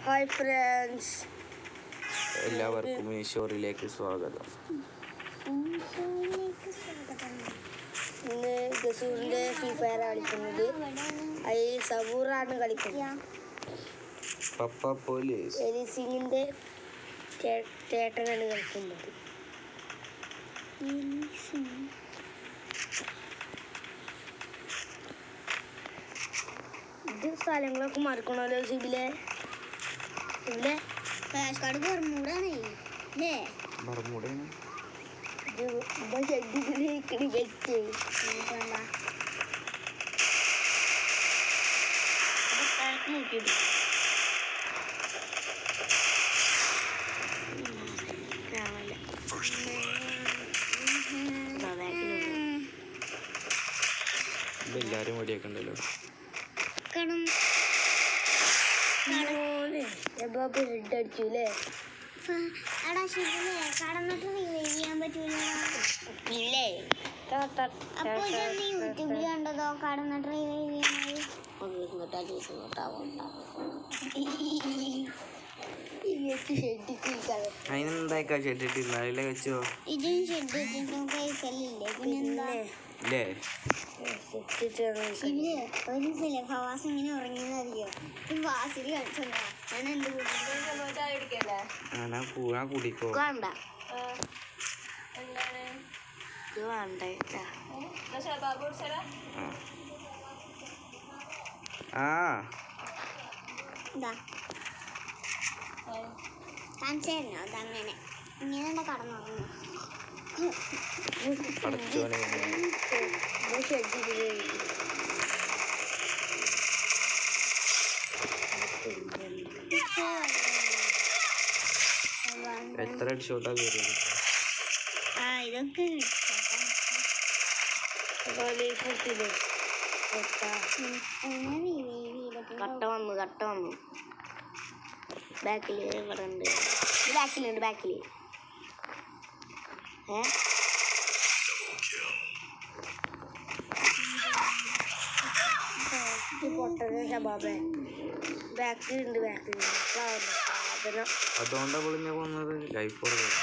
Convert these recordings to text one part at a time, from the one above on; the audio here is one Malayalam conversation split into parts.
ഹായ് ഫ്രണ്ട്സ് എല്ലാവർക്കും ഈ ഷോറിലേക്ക് സ്വാഗതം ഇന്ന് ഗസൂറിന്റെ ഫ്രീ ഫയർ കളിക്കുന്നത് അതിൽ സബൂറാണ് കളിക്കുന്നത് പപ്പ പോലീസ് എലി സിംഗിന്റെ ചേ- ചേട്ടനാണ് കളിക്കുന്നത് ഇത് സ്ഥലങ്ങളൊക്കെ മറക്കണമല്ലോ സിബിലെ ഇവിടെ ഫ്ലാഷ് കാർഡ് ബർമൂടാണേ അല്ലേ ബർമുടയാണ് ഇത് ഇവിടെ ഷെഡിലേക്ക് വെച്ച് നോക്കിയിട്ട് കാണാനില്ല. ദാ ബാക്കിലുണ്ട്. ഇത് എല്ലാവരും വെടിയൊക്കെ ഉണ്ടല്ലോ കണം മോനെ, എബാബ് ഹെഡ് അടിച്ചു അല്ലേ എടാ ശരിയല്ലേ കടന്നിട്ട് റിവൈവ് ചെയ്യാൻ പറ്റൂല ഇല്ലേ അപ്പൊ ഇതൊന്ന് യൂട്യൂബിൽ കണ്ടതോ കടന്നിട്ട് റിവൈവ് ചെയ്യണത് അതിനെന്തായിക്കാ ചെട്ടിട്ട് ഇന്നാലേ വെച്ചോ ഇതും ഷെഡിട്ടും കഴിക്കലില്ലേ പിന്നെന്താ ഇല്ലേ ഇല്ല ഒരു ദിവസമില്ലേ ഫവാസ് ഇങ്ങനെ ഉറങ്ങിയെന്നറിയോ ഈ വാസിൽ കളിച്ചോണ്ടാ ഞാൻ എന്റെ വീട്ടിൽ ആ ഞാൻ കൂ ഞാൻ കൂടിക്കോ വേണ്ട ഇത് വേണ്ട കേട്ടാ. ആ ആ ഇതാ കാണിച്ചു തരണോ അതങ്ങനെ ഇങ്ങനെ കടന്നുറങ്ങുന്നു പടച്ചോനെ ഇത് ഷെഡിൽ കഴിക്കും. എത്ര അടിച്ചോട്ടാ കയറിയത് ആ ഇതൊക്കെ അപ്പൊ ലൈഫ് എടുത്തില്ലേ കട്ട. കട്ട വന്നു കട്ട വന്നു ബാക്കിൽ ഇവിടെ ഉണ്ട് ബാക്കിലുണ്ട് ബാക്കിൽ ഏ പൊട്ടത് ശബാബെ ബാക്കിലുണ്ട് ബാക്കിലുണ്ട് ഫ്ലവറിന്റെ സാധനം അതുകൊണ്ടാ പൊളിഞ്ഞ പോകുന്നത് ലൈഫ് കുറവ്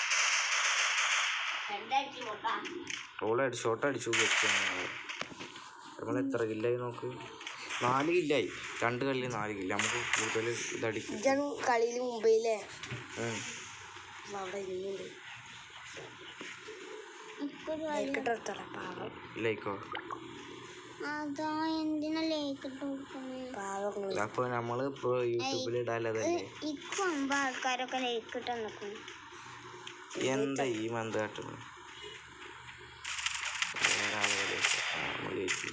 ഓളെ ഷോട്ട് അടിച്ചു വെച്ചു നമ്മൾ എത്ര കില്ലായി നോക്ക് നാല് കില്ലായി രണ്ട് കളിയിൽ നാല് കില്ല നമുക്ക് കൂടുതൽ ഇതടിക്കും ഇതാണ് കളിയിൽ മുംബൈയിലെ ഉം. അവിടെ ഇരുന്നുണ്ട് ഇപ്പൊരു ലൈക്കിട്ടെടുത്തറ പാവം ലൈക്കോ അതാ എന്തിനാ ലേക്ക് ഇട്ട് കൊടുക്കുന്നത് പാവങ്ങൾ അപ്പൊ നമ്മള് ഇപ്പൊ യൂട്യൂബിൽ ഇടാലതല്ലേ ഇക്ക് മുമ്പ് ആൾക്കാരൊക്കെ ലേക്ക് ഇട്ട് നിൽക്കുന്നു എന്താ ഈ മന്ത് കാട്ടുന്നത് വേറെ ആളുകളെ നമ്മൾ ജയിച്ചു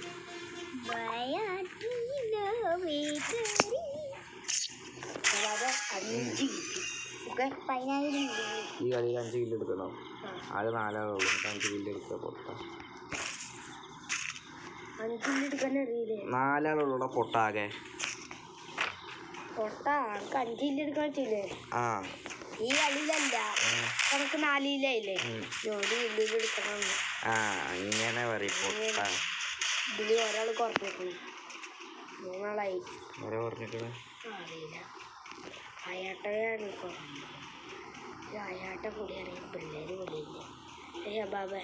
ശബാബ് അഞ്ച് കിട്ടി ഓക്കെ പതിനായിരം ഈ കളിയിൽ അഞ്ച് കില്ല് എടുക്കണം ആകെ നാലാളുള്ളൂ എന്നിട്ട് അഞ്ച് കില്ല് എടുക്കുക പൊട്ട അഞ്ചിൻ്റെ എടുക്കാൻ അറിയില്ലേ നാലാളുള്ള പൊട്ടാകെ പൊട്ട എനിക്ക് അഞ്ചിൻ്റെ എടുക്കാൻ പറ്റില്ലേ ആ ഈ കളിയിലല്ല ഉം, കണക്ക് നാലിലായില്ലേ ഉം. ജോലി വലിയ എടുക്കണം ആ ഇങ്ങനെ പറയും പൊട്ട ഇതില് ഒരാൾ കുറഞ്ഞേക്കുന്നു മൂന്നാളായി വരെ പറഞ്ഞിട്ട് അറിയില്ല അയാട്ടയാണ് കുറഞ്ഞു അയാട്ട കൂടി അറിയാം പിള്ളേര് കൂടിയില്ലേ ഏ ബാബേ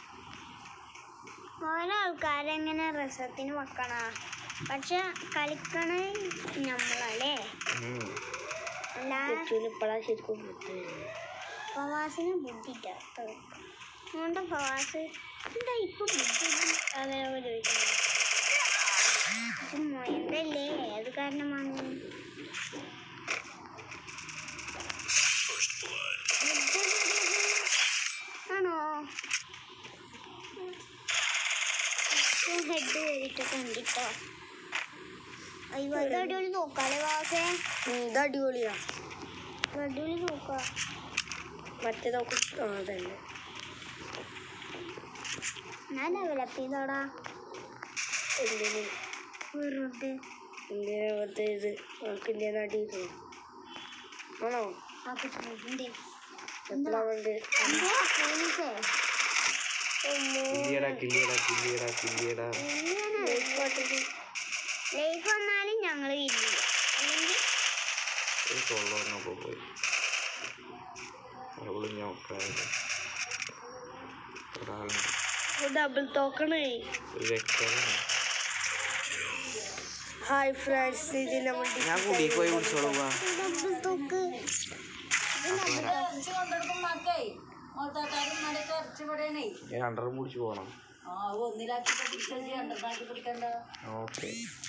ഓരോ ആൾക്കാരെങ്ങനെ രസത്തിന് വെക്കണ പക്ഷെ കളിക്കണ നമ്മളല്ലേ അല്ല കൊച്ചുവിന് ഇപ്പഴാ ശരിക്കും ബുദ്ധി വരുന്നത്. ഫവാസിന് ബുദ്ധിയില്ല അതുകൊണ്ട് ഫവാസ് എന്താ ഇപ്പൊ ബുദ്ധി അങ്ങനെ ചോദിക്കുന്നത് ഇത് മൊയന്തല്ലേ ഏത് കാരണമാണ് ബുദ്ധി കൂടിയത് ആണോ ഹെഡ് കയറിയിട്ട് കണ്ടിട്ടോ അയ്യോ അത് അടിപൊളി നോക്കാല്ലേ വാസേ ഉം, ഇത് അടിപൊളിയാ അടിപൊളി നോക്കാം മറ്റേതൊക്കെ ആ തന്നെ ഞാൻ ഡെവലപ്പ് ചെയ്തോടാ എന്തിന് വെറുതെ ഇന്ത്യനെ വെറുതെ ഇത് നമുക്ക് ഇന്ത്യൻ അടിയില്ലേ ആണോ ആ കുട്ടികളുണ്ട് എപ്പോഴാണ് എന്തോ പോലീസേ കില്ലിയടാ കില്ലിയടാ കില്ലിയടാ കില്ലിയടാ ലൈഫ് വന്നാലും ഞങ്ങൾ ഇല്ല അല്ലെങ്കിൽ ഒരു തൊള്ള വന്നപ്പോൾ പോയി അവള് നോക്കാതെ ഒരാളുണ്ട് ഡബിൾ തോക്കണേ ഒരു വ്യക്തമാണ് ഹായ് ഫ്രണ്ട്സ് ഇത് നമ്മൾ ഞാൻ കൂടി പോയി വിളിച്ചോളൂ വാ ഡബിൾ തോക്ക് ഞാൻ രണ്ടരം പിടിച്ച് പോകണം ഓക്കെ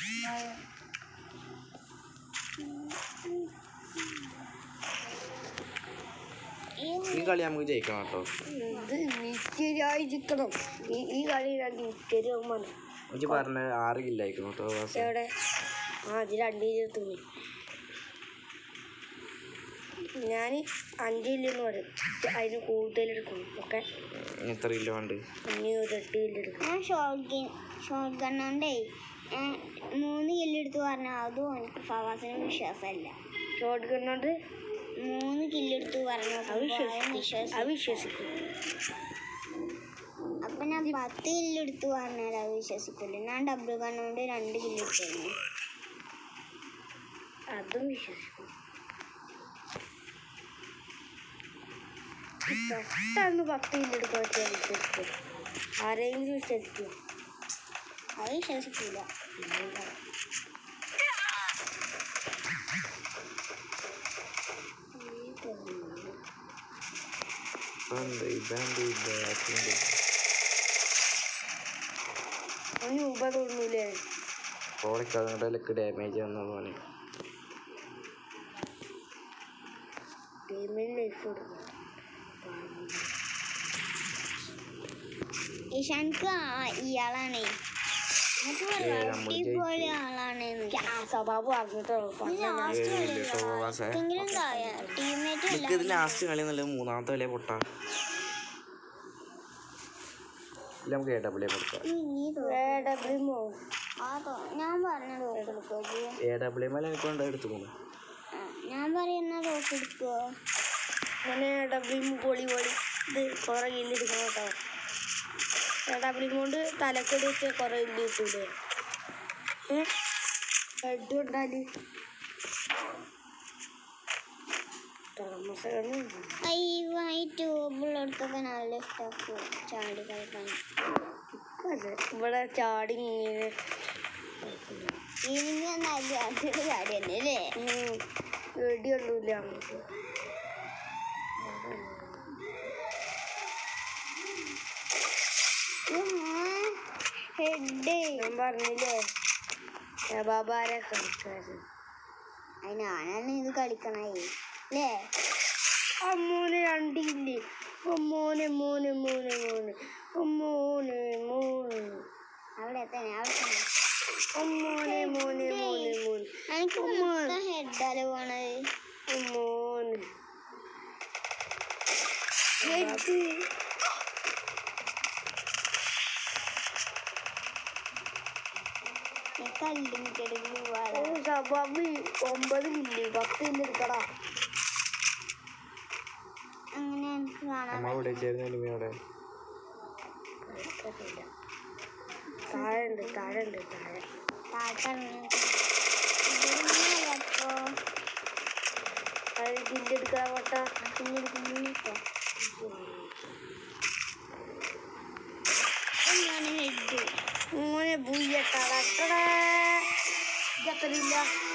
ഈ കളി നമുക്ക് ജയിക്കണം കേട്ടോ ഇത് നിത്യരായി ചിക്കണം ഈ ഈ കളി രണ്ട് നിത്യരവുമാണ് എനിക്ക് പറഞ്ഞ ആറ് കില്ലായിരിക്കും കേട്ടോ വാസു. എവിടെ ആ ഇത് രണ്ട് ഇരുപത്തൊന്ന് ഞാൻ അഞ്ചില്ലെന്ന് പറയും അതിന് കൂടുതൽ എടുക്കണം ഓക്കെ ഇനി എത്ര കിലോ ഉണ്ട് ഇനി ഒരു എട്ട് കിലോ എടുക്കണം ഞാൻ ഷോർട്ട് ഗൺ ഷോർട്ട് ഗണ്ണോണ്ടേ മൂന്ന് കില്ല് എടുത്ത് പറഞ്ഞാൽ അതും എനിക്ക് ഫവാസിന് വിശ്വാസമല്ല ഷോർട്ട് ഗണ്ണോണ്ട് മൂന്ന് കില്ല് എടുത്ത് പറഞ്ഞു അവിശ്വസിക്കും വിശ്വാസം അവിശ്വസിക്കും അപ്പൊ ഞാൻ പത്ത് കില്ല് എടുത്ത് പറഞ്ഞാൽ അത് വിശ്വസിക്കില്ല ഞാൻ ഡബിൾ ഗണ്ണോണ്ട് രണ്ട് കില്ല് എടുത്തിരുന്നു അതും വിശ്വസിക്കും പെട്ടെന്ന് പത്ത് കിലോ എടുക്കാൻ പറ്റിയാൽ വിശ്വസിക്കും ആരെങ്കിലും വിശ്വസിക്കും അത് വിശ്വസിക്കില്ല ഇതെന്ത് ഇതെന്ത് ഇതാക്കിണ്ട് അവന് മുമ്പ് തോന്നൂലേ കോളയ്ക്ക് അതുകൊണ്ടൊക്കെ ഡാമേജ് വന്ന പോലെ ഗെയിമിൽ ലൈഫ് കൊടുക്കും ഈശാൻക്ക് ഇയാളാണേ എന്നിട്ട് പറയാം, ഏ, നമ്മൾ അടിപൊളി ആളാണെന്ന് സ്വഭാവം അറിഞ്ഞിട്ടുള്ളൂ ലാസ്റ്റ് ഏഴ് കളി കിലോ വാസേ എങ്കിലും ടീമേറ്റ് അല്ല എനിക്ക് ഇത് ലാസ്റ്റ് കളി എന്നല്ല മൂന്നാമത്തെ കളിയെ പൊട്ട ഇല്ല നമുക്ക് എ ഡബ്ല്യൂ കൊടുക്കാം നീ തോ- ഡബ്ല്യുമോ ആ തോ- ഞാൻ പറഞ്ഞ തോക്കെടുക്കോ എ ഡബ്ല്യൂ മേലെ എനിക്ക് കൊണ്ട് എടുത്തു പോകുന്നു ഞാൻ പറയുന്ന തോക്കെടുക്കോ അങ്ങനെ ഡബ്ല്യു പൊളി പൊളി ഇത് കുറെ ഇല്ല എടുക്കണം കേട്ടോ ഡബ്ല്യു കൊണ്ട് തലക്കടി വെച്ച് കുറെ ഇല്ല കിട്ടൂലേ ഏ ഹെഡ് ഉണ്ടാല് താമസം ഐ വൈറ്റ് ട്യൂബിലെടുത്തൊക്കെ നല്ല ഇഷ്ടമാക്കും ചാടി കളിക്കാൻ ഇവിടെ ചാടി ഇങ്ങനെ ഇനി നല്ല അടിപൊളി ചാടി തന്നെ അല്ലേ ഉം, വെടി കൊണ്ടൂല നമുക്ക് ഹെഡ് ഞാൻ പറഞ്ഞില്ലേ ബാബാരെ കളിക്കാറ് അതിനാണ് ഇത് കളിക്കണേ അല്ലേ അമ്മോനെ രണ്ടില്ലേ അമ്മോനെ മോനെ മോനെ മോനെ അമ്മോനെ മോനെ അവിടെ തന്നെ അവിടെ തന്നെ അമ്മോനെ മോനെ മോനെ മോനെ എനിക്ക് മൊത്തം ഹെഡാല് പോണത് അമ്മോനെ ഹെഡ് കല്ലിമിറ്റഡ് പോവാതെ ഓ സബാബി ഒമ്പത് കില്ലേ പത്ത് കില്ല് എടുക്കടാ അങ്ങനെ എനിക്ക് കാണാൻ നമ്മൾ ഇവിടെ ചേർന്ന് എനിമിയോടെ താഴെ ഉണ്ട് താഴെ ഉണ്ട് താഴെ താഴ്ത്തപ്പോ അത് കില്ല് എടുക്കാൻ കൊട്ട കുഞ്ഞിട്ട് കുഞ്ഞിട്ടോ എന്താണ് ഹെഡ് മോനെ ബുയ്യട്ടാടാ ഇതത്രയില്ല